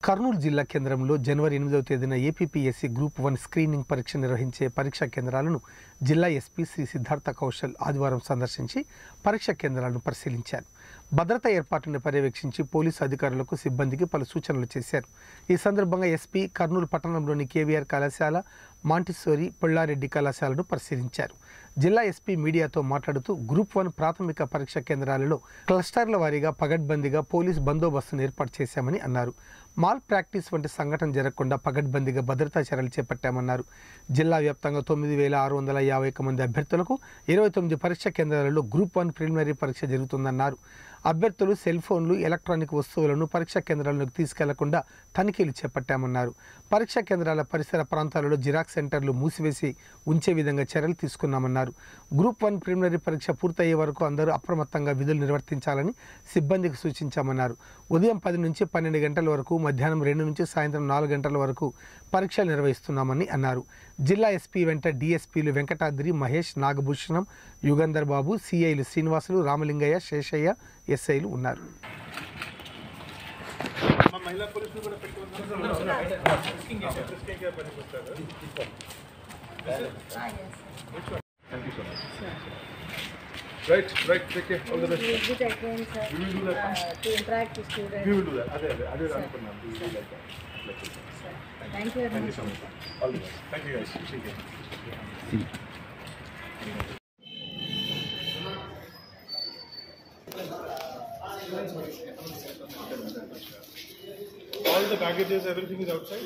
కర్నూలు జిల్లా కేంద్రంలో జనవరి ఎనిమిదవ తేదీన ఏపీపీఎస్సీ గ్రూప్ వన్ స్క్రీనింగ్ పరీక్ష నిర్వహించే పరీక్షా కేంద్రాలను జిల్లా ఎస్పీ శ్రీ సిద్ధార్థ కౌశల్ ఆదివారం సందర్శించి పరీక్షా కేంద్రాలను పరిశీలించారు భద్రతా ఏర్పాట్లను పర్యవేక్షించి పోలీసు అధికారులకు సిబ్బందికి పలు సూచనలు చేశారు ఈ సందర్భంగా ఎస్పీ కర్నూలు పట్టణంలోని కేవీఆర్ కళాశాల మాంటిసోరి పుల్లారెడ్డి కళాశాలను పరిశీలించారు జిల్లా ఎస్పీ మీడియాతో మాట్లాడుతూ గ్రూప్ వన్ ప్రాథమిక పరీక్ష కేంద్రాలలో క్లస్టర్ల వారీగా పగడ్బందీగా పోలీస్ బందోబస్తును ఏర్పాటు చేశామని అన్నారు మాల్ ప్రాక్టీస్ వంటి సంఘటన జరగకుండా పగడ్బందీగా భద్రతా చర్యలు చేపట్టామన్నారు జిల్లా వ్యాప్తంగా తొమ్మిది వేల ఆరు వందల యాభై ఒక్క మంది అభ్యర్థులకు ఇరవై తొమ్మిది పరీక్ష కేంద్రాలలో గ్రూప్ వన్ ప్రిలిమినరీ పరీక్ష జరుగుతుందన్నారు అభ్యర్థులు సెల్ ఫోన్లు ఎలక్ట్రానిక్ వస్తువులను పరీక్షా కేంద్రాలకు తీసుకెళ్లకుండా తనిఖీలు చేపట్టామన్నారు పరీక్షా కేంద్రాల పరిసర ప్రాంతాలలో జిరాక్స్ సెంటర్లు మూసివేసి ఉంచే విధంగా చర్యలు తీసుకున్నామన్నారు గ్రూప్ వన్ ప్రిలిమినరీ పరీక్ష పూర్తయ్యే వరకు అందరూ అప్రమత్తంగా విధులు నిర్వర్తించాలని సిబ్బందికి సూచించామన్నారు ఉదయం పది నుంచి పన్నెండు గంటల వరకు మధ్యాహ్నం రెండు నుంచి సాయంత్రం నాలుగు గంటల వరకు పరీక్షలు నిర్వహిస్తున్నామని అన్నారు జిల్లా ఎస్పీ వెంట డిఎస్పీలు వెంకటాద్రి మహేష్ నాగభూషణం యుగంధర్ బాబు సిఐలు శ్రీనివాసులు రామలింగయ్య శేషయ్య ఎస్ఐలు ఉన్నారు Right, right, take care. All the best. We'll do that again, sir. We will do that. Uh, to interact with students. We will do that. అదే అదే అదే అనుకున్నాను. We will do like that. Like that. Sir. Thank you very Thank you much. so much. All the best. Thank you guys. Take care. All the baggages, everything is outside?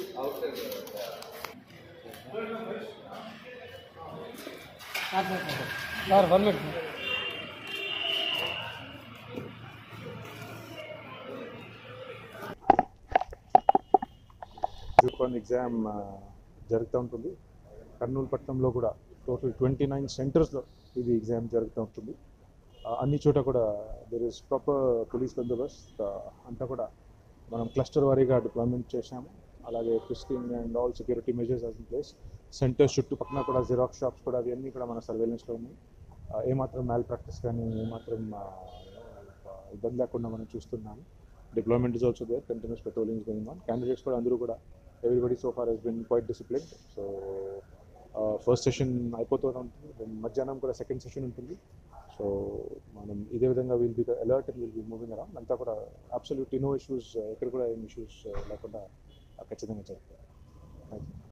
Group one exam జరుగుతూ ఉంటుంది కర్నూలు పట్టణంలో కూడా total twenty nine సెంటర్స్లో ఇది exam జరుగుతూ ఉంటుంది ఆ, అన్ని చోట కూడా there is proper police bandobast ఆ, అంతా కూడా మనం క్లస్టర్ వారీగా డిప్లాయ్మెంట్ చేశాము అలాగే twisting and all security measures in place centres చుట్టుపక్కల కూడా జిరాక్స్ షాప్స్ కూడా అవన్నీ కూడా మన సర్వేలెన్స్లో ఉన్నాయి ఆ, ఏమాత్రం మ్యాల్ ప్రాక్టీస్ కానీ ఏమాత్రం ఆ, ఇబ్బంది లేకుండా మనం చూస్తున్నాము deployment is also there continuous patrolling going on candidates కూడా అందరూ కూడా everybody so far has been quite discipline so first session అయిపోతూ ఉంటుంది then మధ్యాహ్నం కూడా సెకండ్ సెషన్ ఉంటుంది సో మనం ఇదే విధంగా will be alert and will be moving around అంతా కూడా అబ్సల్యూట్ నో ఇష్యూస్ ఎక్కడ కూడా ఏం ఇష్యూస్ లేకుండా ఖచ్చితంగా జరుగుతాయి థ్యాంక్ యూ